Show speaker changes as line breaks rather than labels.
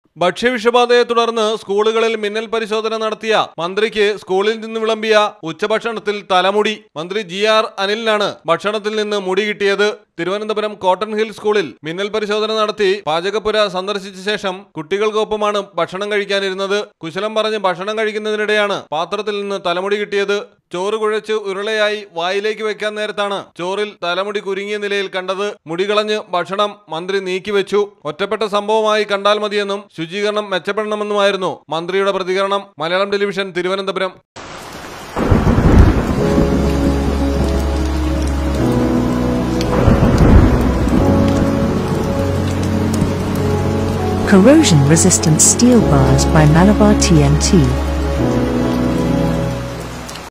ഭക്ഷ്യവിഷബാധയെ തുടർന്ന് സ്കൂളുകളിൽ മിന്നൽ പരിശോധന നടത്തിയ മന്ത്രിക്ക് സ്കൂളിൽ നിന്ന് വിളമ്പിയ ഉച്ചഭക്ഷണത്തിൽ തലമുടി മന്ത്രി ജി ആർ അനിലിനാണ് ഭക്ഷണത്തിൽ നിന്ന് മുടി കിട്ടിയത് തിരുവനന്തപുരം കോട്ടൺ ഹിൽ സ്കൂളിൽ മിന്നൽ പരിശോധന നടത്തി പാചകപ്പുര സന്ദർശിച്ച ശേഷം കുട്ടികൾക്കൊപ്പമാണ് ഭക്ഷണം കഴിക്കാനിരുന്നത് കുശലം പറഞ്ഞ് ഭക്ഷണം കഴിക്കുന്നതിനിടെയാണ് പാത്രത്തിൽ നിന്ന് തലമുടി കിട്ടിയത് ചോറ് കുഴച്ച് ഉരുളയായി വായിലേക്ക് വെക്കാൻ നേരത്താണ് ചോറിൽ തലമുടി കുരുങ്ങിയ നിലയിൽ കണ്ടത് മുടി കളഞ്ഞ് ഭക്ഷണം മന്ത്രി നീക്കിവെച്ചു ഒറ്റപ്പെട്ട സംഭവമായി കണ്ടാൽ മതിയെന്നും ശുചീകരണം മെച്ചപ്പെടണമെന്നുമായിരുന്നു മന്ത്രിയുടെ പ്രതികരണം Malayalam television Thiruvananthapuram
Corrosion resistant steel bars by Malabar TNT.